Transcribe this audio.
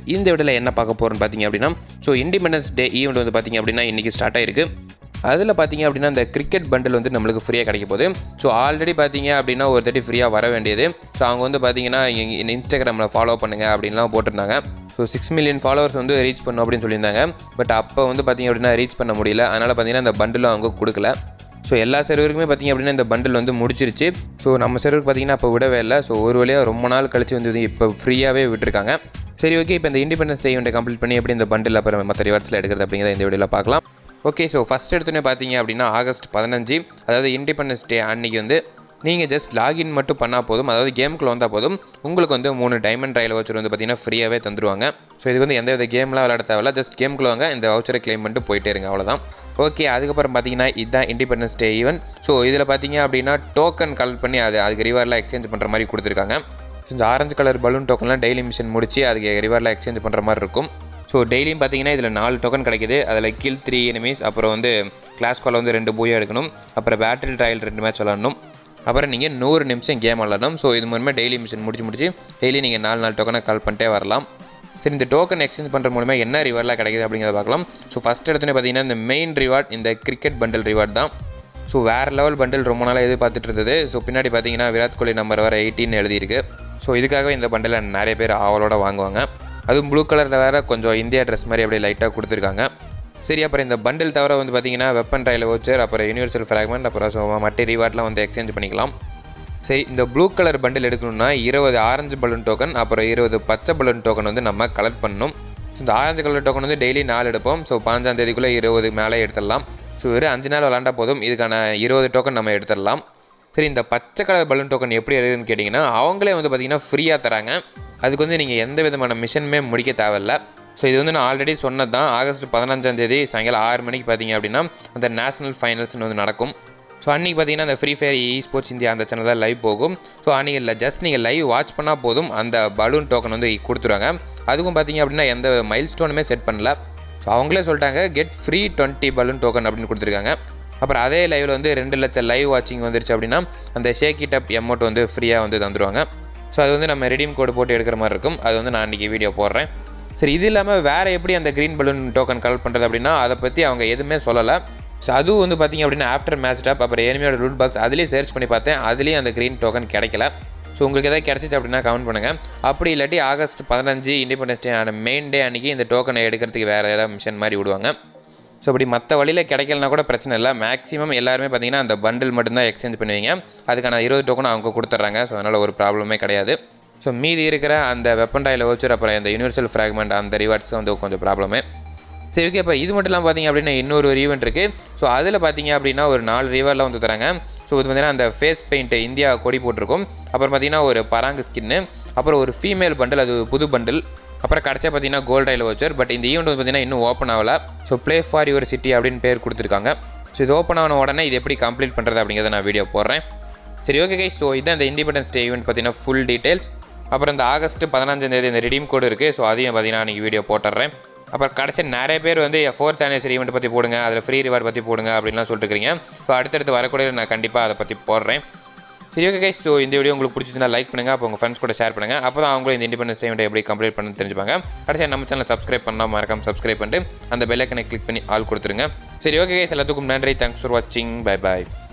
இந்த வீடியோவில் என்ன பார்க்க போகிறோம்னு பார்த்தீங்க அப்படின்னா ஸோ இண்டிபெண்டன்ஸ் டே ஈவெண்ட் வந்து பார்த்தீங்க அப்படின்னா இன்றைக்கி ஸ்டார்ட் ஆயிருக்கு அதில் பார்த்தீங்க அப்படின்னா இந்த கிரிக்கெட் பண்டில் வந்து நம்மளுக்கு ஃப்ரீயாக கிடைக்க போகுது ஸோ ஆல்ரெடி பார்த்தீங்க அப்படின்னா ஒரு தட்டி ஃப்ரீயாக வர வேண்டியது ஸோ அவங்க வந்து பார்த்தீங்கன்னா இங்க- இன்ஸ்டாகிராமில் ஃபாலோ பண்ணுங்க அப்படின்லாம் போட்டிருந்தாங்க ஸோ சிக்ஸ் மில்லியன் ஃபாலோவர்ஸ் வந்து ரீச் பண்ணும் அப்படின்னு சொல்லியிருந்தாங்க பட் அப்போ வந்து பார்த்தீங்க அப்படின்னா ரீச் பண்ண முடியல அதனால் பார்த்தீங்கன்னா இந்த பண்டிலும் அவங்க கொடுக்கல ஸோ எல்லா சர்வருக்குமே பார்த்தீங்க அப்படின்னா இந்த பண்டில் வந்து முடிச்சிருச்சு ஸோ நம்ம சர்வருக்கு பார்த்தீங்கன்னா அப்போ விடவே இல்லை ஸோ ஒரு வழியாக ரொம்ப நாள் கழிச்சு வந்து இப்போ ஃப்ரீயாகவே விட்டுருக்காங்க சரி ஓகே இப்போ இந்த இண்டிபெண்டன்ஸ் டே ஈவெண்ட்டை கம்ப்ளீட் பண்ணி எப்படி இந்த பண்டில் அப்புறம் மற்ற ரிவார்ட்ஸில் எடுக்கிறது அப்படிங்கிறத இந்த வீடியோவில் பார்க்கலாம் ஓகே ஸோ ஃபஸ்ட் எடுத்தோன்னே பார்த்தீங்க அப்படின்னா ஆகஸ்ட் பதினஞ்சு அதாவது இண்டிபெண்டன்ஸ் டே அன்னைக்கு வந்து நீங்கள் ஜஸ்ட் லாகின் மட்டும் பண்ணால் போதும் அதாவது கேமுக்குள்ள வந்தால் போதும் உங்களுக்கு வந்து மூணு டைமண்ட் ரயில் வவுச்சர் வந்து பார்த்தீங்கன்னா ஃப்ரீயாகவே தந்துருவாங்க ஸோ இது வந்து எந்த வித கேம்லாம் விளையாட தேவையில்ல ஜஸ்ட் கேமுக்குள்ள வாங்க இந்த வவுச்சரை க்ளைம் பண்ணிட்டு போயிட்டே இருங்க அவ்வளோதான் ஓகே அதுக்கப்புறம் பார்த்தீங்கன்னா இதுதான் இண்டிபெண்டன்ஸ் டே ஈவென்ட் ஸோ இதில் பார்த்தீங்க அப்படின்னா டோக்கன் கலெக்ட் பண்ணி அது அதுக்கு ரிவார்டில் எக்ஸ்சேஞ்ச் பண்ணுற மாதிரி கொடுத்துருக்காங்க இந்த ஆரஞ்சு கலர் பலூன் டோக்கன்லாம் டெய்லி மிஷன் முடிச்சு அதுக்கு ரிவார்டில் எக்ஸ்சேஞ்ச் பண்ணுற மாதிரி இருக்கும் ஸோ டெய்லியும் பார்த்தீங்கன்னா இதில் நாலு டோக்கன் கிடைக்குது அதில் கில் த்ரீ எனிமீஸ் அப்புறம் வந்து கிளாஸ் கால் வந்து ரெண்டு பூயா எடுக்கணும் அப்புறம் பேட்டில் ட்ரையல் ரெண்டு மேட்ச் விளாடணும் அப்புறம் நீங்கள் நூறு நிமிஷம் கேம் விளாடணும் ஸோ இது மூலமாக டெய்லி மிஷன் முடிச்சு முடிச்சு டெய்லி நீங்கள் நாலு நாலு டோக்கனை கால் பண்ணிட்டே வரலாம் சரி இந்த டோக்கன் எக்ஸ்சேஞ்ச் பண்ணுற மூலமா என்ன ரிவார்ட்லாம் கிடைக்குது அப்படிங்கிறத பார்க்கலாம் ஸோ ஃபஸ்ட் எடுத்தோன்னே பார்த்தீங்கன்னா இந்த மெயின் ரிவார்ட் இந்த கிரிக்கெட் பண்டில் ரிவார்ட் தான் ஸோ வேறு லெவல் பண்டில் ரொம்ப நாளாக எதிர்பார்த்துட்டு இருந்தது ஸோ பின்னாடி பார்த்தீங்கன்னா விராட் கோலி நம்பர் வர எயிட்டின்னு எழுதியிருக்கு ஸோ இதுக்காகவே இந்த பண்டிலை நிறைய பேர் ஆவலோட வாங்குவாங்க அதுவும் ப்ளூ கலரில் வேறு கொஞ்சம் இந்தியா ட்ரெஸ் மாதிரி அப்படியே லைட்டாக கொடுத்துருக்காங்க சரி அப்புறம் இந்த பண்டில் தவிர வந்து பார்த்தீங்கன்னா வெப்பன் ட்ரையல் வச்சர் அப்புறம் யூனிவர்சல் ஃப்ராக்மெண்ட் அப்புறம் ஸோ மற்ற ரிவார்ட்லாம் வந்து எக்ஸ்சேஞ்ச் பண்ணிக்கலாம் சரி இந்த ப்ளூ கலர் பண்டில் எடுக்கணும்னா இருபது ஆரஞ்சு பலூன் டோக்கன் அப்புறம் இருபது பச்சை பலூன் டோக்கன் வந்து நம்ம கலெக்ட் பண்ணணும் இந்த ஆரஞ்சு கலர் டோக்கன் வந்து டெய்லி நாலு எடுப்போம் ஸோ பதினஞ்சாம் தேதிக்குள்ளே இருபது மேலே எடுத்துடலாம் ஸோ வெறும் அஞ்சு நாள் விளாண்டா போதும் இதுக்கான இருபது டோக்கன் நம்ம எடுத்துடலாம் சரி இந்த பச்சை கலர் பலூன் டோக்கன் எப்படி எடுக்குதுன்னு கேட்டிங்கன்னா அவங்களே வந்து பார்த்தீங்கன்னா ஃப்ரீயாக தராங்க அதுக்கு வந்து நீங்கள் எந்த விதமான மிஷனுமே முடிக்க தேவையில்ல ஸோ இது வந்து நான் ஆல்ரெடி சொன்னது தான் ஆகஸ்ட் பதினஞ்சாம் தேதி சாயங்காலம் ஆறு மணிக்கு பார்த்தீங்க அப்படின்னா அந்த நேஷனல் ஃபைனல்ஸ்னு வந்து நடக்கும் ஸோ அன்றைக்கி பார்த்தீங்கன்னா அந்த free fire esports India அந்த சேனலில் லைவ் போகும் ஸோ அன்றைக்கி இல்லை ஜஸ்ட் நீங்கள் லைவ் வாட்ச் பண்ணால் போதும் அந்த பலூன் டோக்கன் வந்து கொடுத்துருவாங்க அதுக்கும் பார்த்தீங்க அப்படின்னா எந்த மைல் ஸ்டோனுமே செட் பண்ணல ஸோ அவங்களே சொல்லிட்டாங்க get free twenty balloon token அப்படின்னு கொடுத்துருக்காங்க அப்புறம் அதே லைவில் வந்து ரெண்டு லட்சம் லைவ் வாட்சிங் வந்துருச்சு அப்படின்னா அந்த ஷேக் இட் அப் எமௌண்ட் வந்து ஃப்ரீயாக வந்து தந்துருவாங்க ஸோ அது வந்து நம்ம ரெடீம் கோடு போட்டு எடுக்கிற மாதிரி இருக்கும் அது வந்து நான் அன்றைக்கி வீடியோ போடுறேன் சரி இது இல்லாமல் வேறு எப்படி அந்த க்ரீன் பலூன் டோக்கன் கலெக்ட் பண்ணுறது அப்படின்னா அதை பற்றி அவங்க எதுவுமே சொல்லலை ஸோ அதுவும் வந்து பார்த்தீங்க அப்படின்னா ஆஃப்டர் மேட்ச் டாப் அப்புறம் எனிமியோட ரூட் பாக்ஸ் அதுலேயே சர்ச் பண்ணி பார்த்தேன் அதுலேயும் அந்த க்ரீன் டோக்கன் கிடைக்கல ஸோ உங்களுக்கு எதாவது கிடச்சிச்சு அப்படின்னா கமெண்ட் பண்ணுங்கள் அப்படி இல்லாட்டி ஆகஸ்ட் பதினஞ்சு இண்டிபெண்டன்ஸ் டே ஆன மெயின் டே அன்றைக்கி இந்த டோக்கனை எடுக்கிறதுக்கு வேறு ஏதாவது மிஷன் மாதிரி விடுவாங்க ஸோ அப்படி மற்ற வழியில் கிடைக்கலனா கூட பிரச்சனை இல்லை மேக்ஸிமம் எல்லாருமே பார்த்தீங்கன்னா அந்த பண்டில் மட்டும்தான் எக்ஸ்சேஞ்ச் பண்ணுவீங்க அதுக்கான இருபது டோக்கன் அவங்க கொடுத்துட்றாங்க ஸோ அதனால் ஒரு ப்ராப்ளமே கிடையாது ஸோ மீதி இருக்கிற அந்த வெப்பன் டாயில் வச்சு அப்புறம் இந்த யூனிவர்சல் ஃப்ராக்மெண்ட் அந்த ரிவார்ட்ஸ் வந்து கொஞ்சம் ப்ராப்ளமே சரி ஓகே இப்போ இது மட்டும் இல்லாமல் பார்த்தீங்க அப்படின்னா இன்னொரு ஒரு ஈவெண்ட் இருக்குது ஸோ அதில் பார்த்தீங்க அப்படின்னா ஒரு நாலு ரிவார்ட்லாம் வந்து தராங்க ஸோ இது பார்த்தீங்கன்னா அந்த ஃபேஸ் பெயிண்ட் இந்தியா கொடி போட்டிருக்கும் அப்புறம் பார்த்தீங்கன்னா ஒரு பராங்கு ஸ்கின்னு அப்புறம் ஒரு ஃபீமேல் பண்டில் அது புது பண்டில் அப்புறம் கடைசியாக பார்த்தீங்கன்னா கோல்ட் டைல் வச்சர் பட் இந்த ஈவெண்ட் வந்து பார்த்தீங்கன்னா இன்னும் ஓப்பன் ஆகல so play for your city அப்படின்னு பேர் கொடுத்துருக்காங்க ஸோ இது ஓப்பன் ஆன உடனே இது எப்படி கம்ப்ளீட் பண்ணுறது அப்படிங்கிறத நான் வீடியோ போடுறேன் சரி ஓகே கை ஸோ இதான் இந்த இண்டிபெண்டன்ஸ் டே ஈவெண்ட் பார்த்தீங்கன்னா ஃபுல் டீட்டெயில்ஸ் அப்புறம் இந்த ஆகஸ்ட் பதினஞ்சாம் தேதி இந்த ரிடீம் கோடு இருக்குது ஸோ அதையும் பார்த்தீங்கன்னா அன்றைக்கி வீடியோ போட்டுறேன் அப்புறம் கடைசி நிறைய பேர் வந்து ஃபோர்த் ஆனிவர்சரி ஈவெண்ட் பற்றி போடுங்க அதில் ஃப்ரீ ரிவார்ட் பற்றி போடுங்க அப்படின்லாம் சொல்லிட்டு இருக்கீங்க ஸோ அடுத்தடுத்து வரக்கூடிய நான் கண்டிப்பாக அதை பற்றி போடுறேன் சரி ஓகே கைஸ் ஸோ இந்த வீடியோ உங்களுக்கு பிடிச்சிருந்தா லைக் பண்ணுங்கள் அப்போ உங்கள் ஃப்ரெண்ட்ஸ் கூட ஷேர் பண்ணுங்கள் அப்போ தான் அவங்களும் இந்த இண்டிபெண்டன்ஸ் ஈவெண்ட் எப்படி கம்ப்ளீட் பண்ணு தெரிஞ்சுப்பாங்க கடைசியாக நம்ம சேனல் சப்ஸ்கிரைப் பண்ணால் மறக்காம சப்ஸ்கிரைப் பண்ணிட்டு அந்த பெல் ஐக்கனை கிளிக் பண்ணி ஆள் கொடுத்துருங்க சரி ஓகே கைஸ் எல்லாத்துக்கும் நன்றி தேங்க்ஸ் ஃபார் வாட்சிங் பை பாய்